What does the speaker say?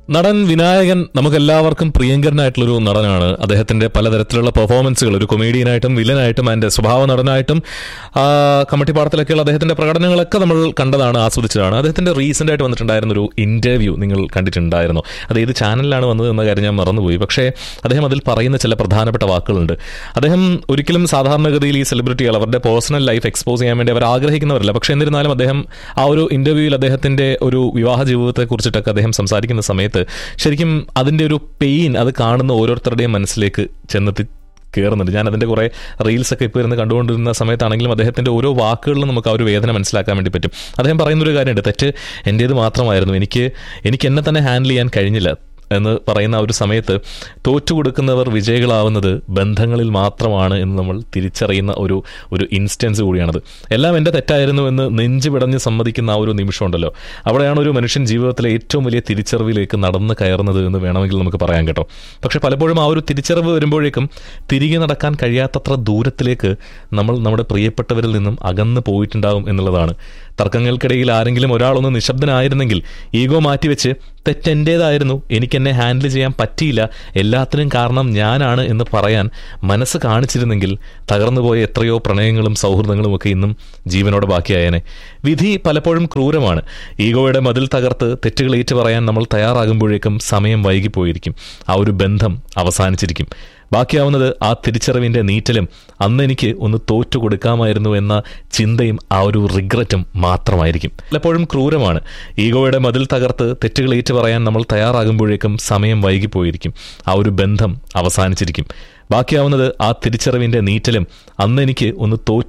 നടൻ വിനായകൻ നമുക്കെല്ലാവർക്കും പ്രിയങ്കരനായിട്ടുള്ളൊരു നടനാണ് അദ്ദേഹത്തിന്റെ പലതരത്തിലുള്ള പെർഫോമൻസുകൾ ഒരു കൊമേഡിയനായിട്ടും വില്ലനായിട്ടും അതിന്റെ സ്വഭാവ നടനായിട്ടും ആ, കമ്മട്ടിപ്പാടത്തിലൊക്കെയുള്ള അദ്ദേഹത്തിന്റെ പ്രകടനങ്ങളൊക്കെ നമ്മൾ കണ്ടതാണ് ആസ്വദിച്ചതാണ് അദ്ദേഹത്തിന്റെ റീസെന്റ് ആയിട്ട് വന്നിട്ടുണ്ടായിരുന്ന ഒരു ഇന്റർവ്യൂ നിങ്ങൾ കണ്ടിട്ടുണ്ടായിരുന്നു അത് ഏത് ചാനലിലാണ് വന്നത് എന്ന കാര്യം ഞാൻ മറന്നുപോയി പക്ഷേ അദ്ദേഹം അതിൽ പറയുന്ന ചില പ്രധാനപ്പെട്ട വാക്കുകളുണ്ട് അദ്ദേഹം ഒരിക്കലും സാധാരണഗതിയിൽ ഈ സെലിബ്രിറ്റികൾ അവരുടെ പേഴ്സണൽ ലൈഫ് എക്സ്പോസ് ചെയ്യാൻ വേണ്ടി അവർ ആഗ്രഹിക്കുന്നവരല്ല പക്ഷേ എന്നിരുന്നാലും അദ്ദേഹം ആ ഒരു ഇന്റർവ്യൂവിൽ അദ്ദേഹത്തിന്റെ ഒരു വിവാഹ ജീവിതത്തെ കുറിച്ചിട്ടൊക്കെ അദ്ദേഹം സംസാരിക്കുന്ന സമയത്ത് ശരിക്കും അതിന്റെ ഒരു പെയിൻ അത് കാണുന്ന ഓരോരുത്തരുടെയും മനസ്സിലേക്ക് ചെന്നെത്തി കയറുന്നുണ്ട് ഞാൻ അതിന്റെ കുറെ റീൽസ് ഒക്കെ ഇപ്പോൾ ഇരുന്ന് കണ്ടുകൊണ്ടിരുന്ന സമയത്താണെങ്കിലും അദ്ദേഹത്തിന്റെ ഓരോ വാക്കുകളിലും നമുക്ക് ആ ഒരു വേദന മനസ്സിലാക്കാൻ വേണ്ടി പറ്റും അദ്ദേഹം പറയുന്ന ഒരു കാര്യമുണ്ട് തെറ്റ് എൻ്റേത് മാത്രമായിരുന്നു എനിക്ക് എനിക്ക് എന്നെ തന്നെ ഹാൻഡിൽ ചെയ്യാൻ കഴിഞ്ഞില്ല എന്ന് പറയുന്ന ആ ഒരു സമയത്ത് തോറ്റു കൊടുക്കുന്നവർ വിജയികളാവുന്നത് ബന്ധങ്ങളിൽ മാത്രമാണ് എന്ന് നമ്മൾ തിരിച്ചറിയുന്ന ഒരു ഒരു ഇൻസ്റ്റൻസ് കൂടിയാണത് എല്ലാം എൻ്റെ തെറ്റായിരുന്നു എന്ന് നെഞ്ചു പിടഞ്ഞ് സമ്മതിക്കുന്ന ആ ഒരു നിമിഷമുണ്ടല്ലോ അവിടെയാണ് ഒരു മനുഷ്യൻ ജീവിതത്തിലെ ഏറ്റവും വലിയ തിരിച്ചറിവിലേക്ക് നടന്ന് കയറുന്നത് എന്ന് വേണമെങ്കിൽ നമുക്ക് പറയാൻ കേട്ടോ പക്ഷെ പലപ്പോഴും ആ ഒരു തിരിച്ചറിവ് വരുമ്പോഴേക്കും തിരികെ നടക്കാൻ കഴിയാത്തത്ര ദൂരത്തിലേക്ക് നമ്മൾ നമ്മുടെ പ്രിയപ്പെട്ടവരിൽ നിന്നും അകന്നു പോയിട്ടുണ്ടാവും എന്നുള്ളതാണ് തർക്കങ്ങൾക്കിടയിൽ ആരെങ്കിലും ഒരാളൊന്ന് നിശബ്ദനായിരുന്നെങ്കിൽ ഈഗോ മാറ്റിവെച്ച് തെറ്റെൻ്റേതായിരുന്നു എനിക്കെന്നെ ഹാൻഡിൽ ചെയ്യാൻ പറ്റിയില്ല എല്ലാത്തിനും കാരണം ഞാനാണ് എന്ന് പറയാൻ മനസ്സ് കാണിച്ചിരുന്നെങ്കിൽ തകർന്നുപോയ എത്രയോ പ്രണയങ്ങളും സൗഹൃദങ്ങളും ഒക്കെ ഇന്നും ജീവനോടെ ബാക്കിയായേനെ വിധി പലപ്പോഴും ക്രൂരമാണ് ഈഗോയുടെ മതിൽ തകർത്ത് തെറ്റുകൾ ഏറ്റു പറയാൻ നമ്മൾ തയ്യാറാകുമ്പോഴേക്കും സമയം വൈകിപ്പോയിരിക്കും ആ ഒരു ബന്ധം അവസാനിച്ചിരിക്കും ബാക്കിയാവുന്നത് ആ തിരിച്ചറിവിന്റെ നീറ്റലും അന്ന് എനിക്ക് ഒന്ന് തോറ്റു കൊടുക്കാമായിരുന്നു എന്ന ചിന്തയും ആ ഒരു റിഗ്രറ്റും മാത്രമായിരിക്കും പലപ്പോഴും ക്രൂരമാണ് ഈഗോയുടെ മതിൽ തകർത്ത് തെറ്റുകൾ ഏറ്റു പറയാൻ നമ്മൾ തയ്യാറാകുമ്പോഴേക്കും സമയം വൈകിപ്പോയിരിക്കും ആ ഒരു ബന്ധം അവസാനിച്ചിരിക്കും ബാക്കിയാവുന്നത് ആ തിരിച്ചറിവിന്റെ നീറ്റലും അന്ന് എനിക്ക് ഒന്ന് തോറ്റു